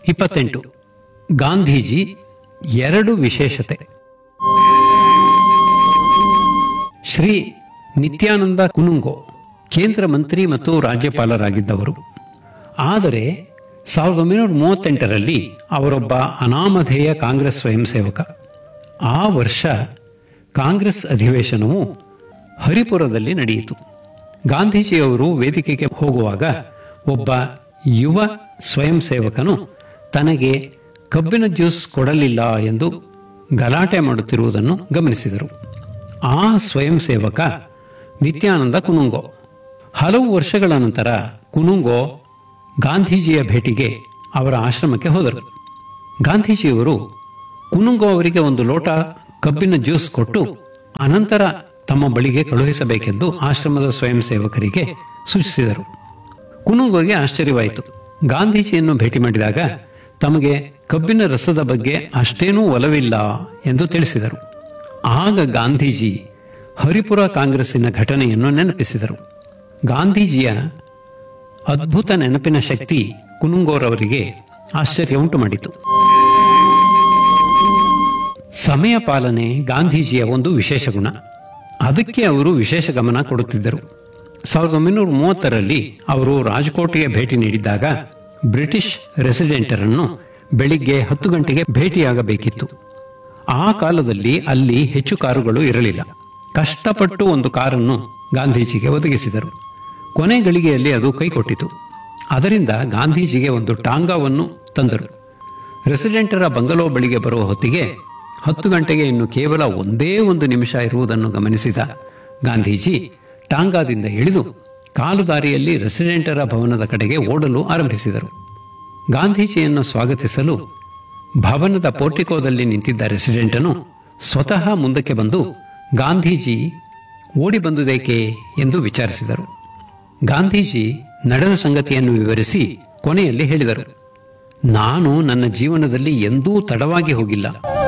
ಇಪ್ಪತ್ತೆಂಟು ಗಾಂಧೀಜಿ ಎರಡು ವಿಶೇಷತೆ ಶ್ರೀ ನಿತ್ಯಾನಂದ ಕುನುಂಗೋ ಕೇಂದ್ರ ಮಂತ್ರಿ ಮತ್ತು ರಾಜ್ಯಪಾಲರಾಗಿದ್ದವರು ಆದರೆ ಸಾವಿರದ ಒಂಬೈನೂರ ಮೂವತ್ತೆಂಟರಲ್ಲಿ ಅವರೊಬ್ಬ ಅನಾಮಧೇಯ ಕಾಂಗ್ರೆಸ್ ಸ್ವಯಂ ಸೇವಕ ಆ ವರ್ಷ ಕಾಂಗ್ರೆಸ್ ಅಧಿವೇಶನವು ಹರಿಪುರದಲ್ಲಿ ನಡೆಯಿತು ಗಾಂಧೀಜಿಯವರು ವೇದಿಕೆಗೆ ಹೋಗುವಾಗ ಒಬ್ಬ ಯುವ ಸ್ವಯಂ ಸೇವಕನು ತನಗೆ ಕಬ್ಬಿನ ಜ್ಯೂಸ್ ಕೊಡಲಿಲ್ಲ ಎಂದು ಗಲಾಟೆ ಮಾಡುತ್ತಿರುವುದನ್ನು ಗಮನಿಸಿದರು ಆ ಸ್ವಯಂ ಸೇವಕ ನಿತ್ಯಾನಂದ ಕುನುಂಗೋ ಹಲವು ವರ್ಷಗಳ ನಂತರ ಕುನುಂಗೋ ಗಾಂಧೀಜಿಯ ಭೇಟಿಗೆ ಅವರ ಆಶ್ರಮಕ್ಕೆ ಹೋದರು ಗಾಂಧೀಜಿಯವರು ಕುನುಂಗೋ ಅವರಿಗೆ ಒಂದು ಲೋಟ ಕಬ್ಬಿನ ಜ್ಯೂಸ್ ಕೊಟ್ಟು ಅನಂತರ ತಮ್ಮ ಬಳಿಗೆ ಕಳುಹಿಸಬೇಕೆಂದು ಆಶ್ರಮದ ಸ್ವಯಂ ಸೇವಕರಿಗೆ ಸೂಚಿಸಿದರು ಕುನುಂಗೋಗೆ ಆಶ್ಚರ್ಯವಾಯಿತು ಗಾಂಧೀಜಿಯನ್ನು ಭೇಟಿ ಮಾಡಿದಾಗ ತಮಗೆ ಕಬ್ಬಿನ ರಸದ ಬಗ್ಗೆ ಅಷ್ಟೇನೂ ಒಲವಿಲ್ಲ ಎಂದು ತಿಳಿಸಿದರು ಆಗ ಗಾಂಧೀಜಿ ಹರಿಪುರ ಕಾಂಗ್ರೆಸ್ಸಿನ ಘಟನೆಯನ್ನು ನೆನಪಿಸಿದರು ಗಾಂಧೀಜಿಯ ಅದ್ಭುತ ನೆನಪಿನ ಶಕ್ತಿ ಕುನುಂಗೋರವರಿಗೆ ಆಶ್ಚರ್ಯ ಉಂಟು ಮಾಡಿತು ಸಮಯ ಪಾಲನೆ ಗಾಂಧೀಜಿಯ ಒಂದು ವಿಶೇಷ ಗುಣ ಅದಕ್ಕೆ ಅವರು ವಿಶೇಷ ಗಮನ ಕೊಡುತ್ತಿದ್ದರು ಸಾವಿರದ ಒಂಬೈನೂರ ಮೂವತ್ತರಲ್ಲಿ ಅವರು ರಾಜಕೋಟೆಗೆ ಭೇಟಿ ನೀಡಿದ್ದಾಗ ಬ್ರಿಟಿಷ್ ರೆಸಿಡೆಂಟರನ್ನು ಬೆಳಿಗ್ಗೆ ಹತ್ತು ಗಂಟೆಗೆ ಭೇಟಿಯಾಗಬೇಕಿತ್ತು ಆ ಕಾಲದಲ್ಲಿ ಅಲ್ಲಿ ಹೆಚ್ಚು ಕಾರುಗಳು ಇರಲಿಲ್ಲ ಕಷ್ಟಪಟ್ಟು ಒಂದು ಕಾರನ್ನು ಗಾಂಧೀಜಿಗೆ ಒದಗಿಸಿದರು ಕೊನೆ ಗಳಿಗೆಯಲ್ಲಿ ಅದು ಕೈಕೊಟ್ಟಿತು ಅದರಿಂದ ಗಾಂಧೀಜಿಗೆ ಒಂದು ಟಾಂಗಾವನ್ನು ತಂದರು ರೆಸಿಡೆಂಟರ ಬಂಗಲೋ ಬಳಿಗೆ ಬರುವ ಹೊತ್ತಿಗೆ ಹತ್ತು ಗಂಟೆಗೆ ಇನ್ನು ಕೇವಲ ಒಂದೇ ಒಂದು ನಿಮಿಷ ಇರುವುದನ್ನು ಗಮನಿಸಿದ ಗಾಂಧೀಜಿ ಟಾಂಗಾದಿಂದ ಇಳಿದು ಕಾಲು ದಾರಿಯಲ್ಲಿ ರೆಸಿಡೆಂಟರ ಭವನದ ಕಡೆಗೆ ಓಡಲು ಆರಂಭಿಸಿದರು ಗಾಂಧೀಜಿಯನ್ನು ಸ್ವಾಗತಿಸಲು ಭವನದ ಪೋರ್ಟಿಕೋದಲ್ಲಿ ನಿಂತಿದ್ದ ರೆಸಿಡೆಂಟನು ಸ್ವತಃ ಮುಂದಕ್ಕೆ ಬಂದು ಗಾಂಧೀಜಿ ಓಡಿ ಬಂದುದೇಕೆ ಎಂದು ವಿಚಾರಿಸಿದರು ಗಾಂಧೀಜಿ ನಡೆದ ಸಂಗತಿಯನ್ನು ವಿವರಿಸಿ ಕೊನೆಯಲ್ಲಿ ಹೇಳಿದರು ನಾನು ನನ್ನ ಜೀವನದಲ್ಲಿ ಎಂದೂ ತಡವಾಗಿ ಹೋಗಿಲ್ಲ